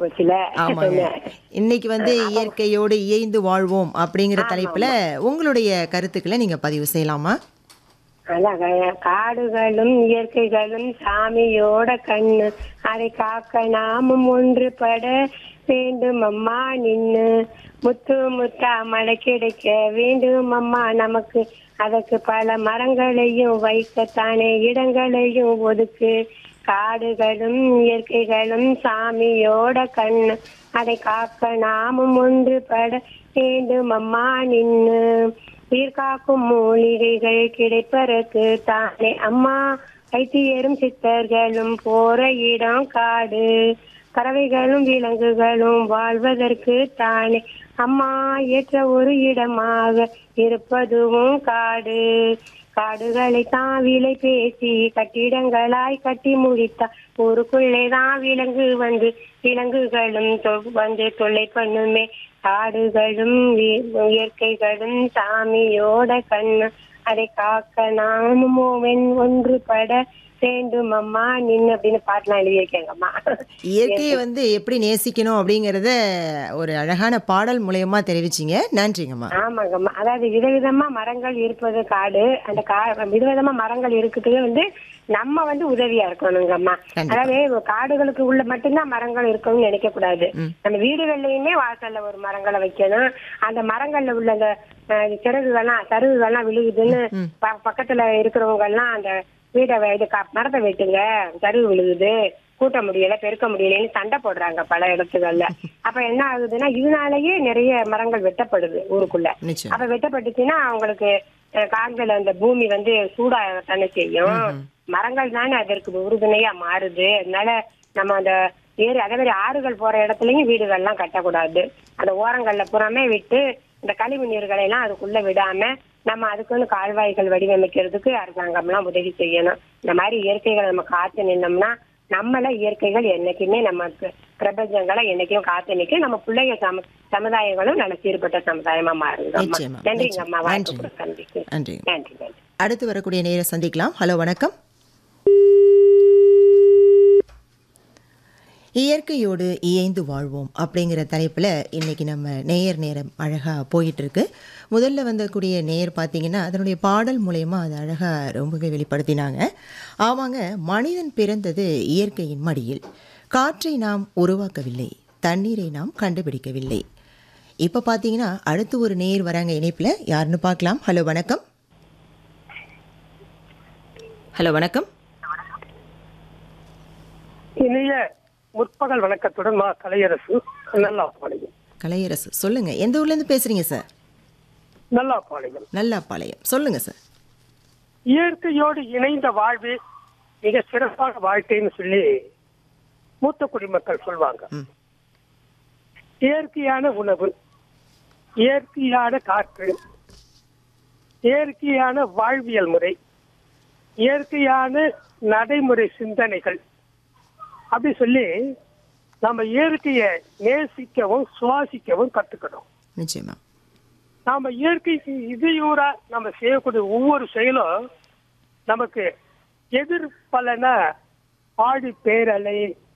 போச்சுல ஆமாங்க இன்னைக்கு வந்து இயற்கையோடு இயைந்து வாழ்வோம் அப்படிங்கிற தலைப்புல உங்களுடைய கருத்துக்களை நீங்க பதிவு செய்யலாமா அதான் க- காடுகளும் இயற்கைகளும் சாமியோட கண்ணு அதை காக்க நாமும் ஒன்றுபட வேண்டும் அம்மா நின்னு முத்து முத்தா மழை கிடைக்க வேண்டும் அம்மா நமக்கு அதற்கு பல மரங்களையும் வைக்கத்தானே இடங்களையும் ஒதுக்கு காடுகளும் இயற்கைகளும் சாமியோட கண்ணு அதை காக்க நாமும் ஒன்றுபட வேண்டும் அம்மா நின்னு உயிர் காக்கும் மூலிகைகள் கிடைப்பதற்கு தானே அம்மா வைத்தியரும் சித்தர்களும் போற இடம் காடு பறவைகளும் விலங்குகளும் வாழ்வதற்கு தானே அம்மா ஏற்ற ஒரு இடமாக இருப்பதுவும் காடு காடுகளை தான் விலை பேசி கட்டிடங்களாய் கட்டி முடித்தா ஊருக்குள்ளே தான் விலங்கு வந்து விலங்குகளும் தொ- வந்து தொல்லை பண்ணுமே காடுகளும் வி- இயற்கைகளும் சாமியோட கண்ணு அதை காக்க நாமும் வெண் ஒன்றுபட வேண்டும் அம்மா நின்னு அப்படின்னு பாட்டுலாம் எழுதியிருக்கேங்கம்மா இயற்கையை வந்து எப்படி நேசிக்கணும் அப்படிங்கறத ஒரு அழகான பாடல் மூலயமா தெரிவிச்சீங்க நன்றிங்கம்மா ஆமாங்கம்மா அதாவது விதவிதமா மரங்கள் இருப்பது காடு அந்த கா விதவிதமா மரங்கள் இருக்குது வந்து நம்ம வந்து உதவியா இருக்கணுங்கம்மா கண்டிப்பா. அதாவது காடுகளுக்கு உள்ள மட்டும்தான் மரங்கள் இருக்கணும்னு நினைக்க கூடாது நம்ம வீடுகள்லயுமே வாசல்ல ஒரு மரங்களை வைக்கணும் அந்த மரங்கள்ல உள்ள அந்த அஹ், சிறகுகள்லாம் சருகுகள்லாம் விழுகுதுன்னு ப- பக்கத்துல இருக்கிறவங்க எல்லாம் அந்த வீட்டை வ- இது கா- மரத்தை வெட்டுங்க சருகு விழுகுது கூட்ட முடியல பெருக்க முடியலன்னு சண்டை போடுறாங்க பல இடத்துகள்ல அப்ப என்ன ஆகுதுன்னா இதனாலயே நிறைய மரங்கள் வெட்டப்படுது ஊருக்குள்ள நிச்சயம் அப்ப வெட்டப்பட்டுச்சுன்னா அவங்களுக்கு அஹ், காடுகள் அந்த பூமி வந்து சூடா தானே செய்யும் மரங்கள் தானே அதற்கு உறுதுணையா மாறுது அதனால நம்ம அந்த ஏரி அதே மாதிரி ஆறுகள் போற இடத்துலயும் வீடுகள்லாம் கட்டக்கூடாது அந்த ஓரங்கள்ல புறமே விட்டு இந்த கழிவு நீர்களை எல்லாம் அதுக்குள்ள விடாம நம்ம அதுக்குன்னு கால்வாய்கள் வடிவமைக்கிறதுக்கு அரசாங்கம்லாம் உதவி செய்யணும் இந்த மாதிரி இயற்கைகளை நம்ம காத்து நின்னோம்னா நம்மள இயற்கைகள் என்னைக்குமே நமக்கு பிரபஞ்சங்களை என்னைக்கும் காத்து நிற்கும் நம்ம பிள்ளைங்க சம சமுதாயங்களும் நல்ல சீர்பட்ட சமுதாயமா மாறுங்க நிச்சயமா, நன்றிங்க அம்மா நிச்சயம். வாய்ப்பு நன்றி. கொடுத்த நன்றிக்கு நன்றி நன்றி நன்றி அடுத்து வரக்கூடிய நேரை சந்திக்கலாம் ஹலோ வணக்கம் இயற்கையோடு இயைந்து வாழ்வோம் அப்படிங்கிற தலைப்பில் இன்னைக்கு நம்ம நேயர் நேரம் அழகாக போயிட்டு இருக்கு முதல்ல வந்தக்கூடிய நேயர் பார்த்தீங்கன்னா அதனுடைய பாடல் மூலயமா அது அழகாக ரொம்பவே வெளிப்படுத்தினாங்க ஆமாங்க மனிதன் பிறந்தது இயற்கையின் மடியில் காற்றை நாம் உருவாக்கவில்லை தண்ணீரை நாம் கண்டுபிடிக்கவில்லை இப்போ பார்த்தீங்கன்னா அடுத்து ஒரு நேயர் வராங்க இணைப்பில் யாருன்னு பார்க்கலாம் ஹலோ வணக்கம் ஹலோ வணக்கம் இனிய முற்பகல் வணக்கத்துடன் மா கலையரசு நல்லா பாளையம் கலையரசு சொல்லுங்க எந்த ஊர்ல இருந்து பேசுறீங்க சார் நல்லா பாளையம் நல்லாப்பாளையம் சொல்லுங்க சார் இயற்கையோடு இணைந்த வாழ்வே மிக சிறப்பான வாழ்க்கைன்னு சொல்லி மூத்த குடிமக்கள் சொல்வாங்க ம். இயற்கையான உணவு இயற்கையான காற்று இயற்கையான வாழ்வியல் முறை இயற்கையான நடைமுறை சிந்தனைகள் அப்படி சொல்லி நம்ம இயற்கையை நேசிக்கவும் சுவாசிக்கவும் கத்துக்கணும் நிச்சயமா நாம இயற்கைக்கு இதையூறா நம்ம செய்யக்கூடிய ஒவ்வொரு செயலும் நமக்கு எதிர் பலனா ஆடி பேரலை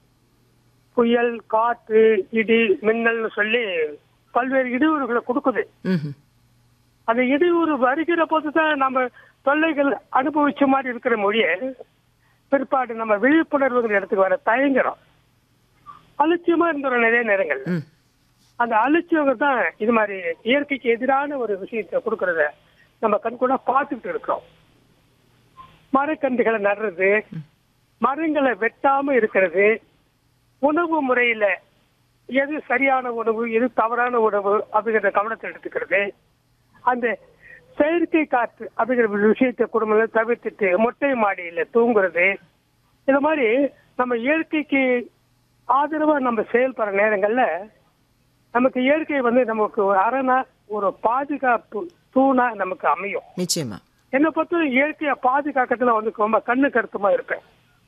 புயல் காற்று இடி மின்னல்னு சொல்லி பல்வேறு இடையூறுகளை கொடுக்குது ம் அந்த இடையூறு வருகிற போதுதான் நம்ம தொல்லைகள் அனுபவிச்ச மாதிரி இருக்கிற மொழியை பிற்பாடு நம்ம விழிப்புணர்வுங்கிற இடத்துக்கு வர தயங்குறோம் அலட்சியமா இருந்துடும் நிறைய நேரங்கள் ம் அந்த அலட்சியம் தான் இது மாதிரி இயற்கைக்கு எதிரான ஒரு விஷயத்தை கொடுக்கறத நம்ம கண்கூட பார்த்துக்கிட்டு இருக்கிறோம் மரக்கன்றுகளை நடுறது மரங்களை வெட்டாம இருக்கிறது உணவு முறையில எது சரியான உணவு எது தவறான உணவு அப்படிங்கிற கவனத்தை எடுத்துக்கிறது அந்த செயற்கை காற்று அப்படிங்கிற ஒரு விஷயத்தை குடும்பம் தவிர்த்துட்டு மொட்டை மாடியில தூங்குறது இது மாதிரி நம்ம இயற்கைக்கு ஆதரவா நம்ம செயல்படுற நேரங்கள்ல நமக்கு இயற்கை வந்து நமக்கு ஒரு அரணா ஒரு பாதுகாப்பு தூணா நமக்கு அமையும் நிச்சயமா என்னை பொறுத்த இயற்கையை பாதுகாக்கிறதுல வந்து ரொம்ப கண்ணு கருத்துமா இருப்பேன்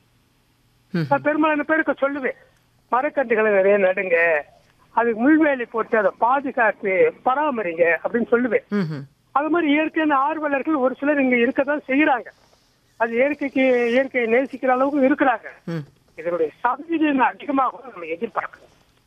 ம் நான் பெரும்பாலான பேருக்கு சொல்லுவேன் மரக்கன்றுகளை நிறைய நடுங்க அதுக்கு முள்வேலி போட்டு அதை பாதுகாத்து பராமரிங்க அப்படின்னு சொல்லுவேன் ம் ம் அது மாதிரி இயற்கையான ஆர்வலர்கள் ஒரு சிலர் இங்க இருக்கதான் செய்யறாங்க அது இயற்கைக்கு இயற்கையை நேசிக்கிற அளவுக்கு இருக்கிறாங்க ம் இதனுடைய சதவீதம் அதிகமாக நம்ம எதிர்பார்க்கணும்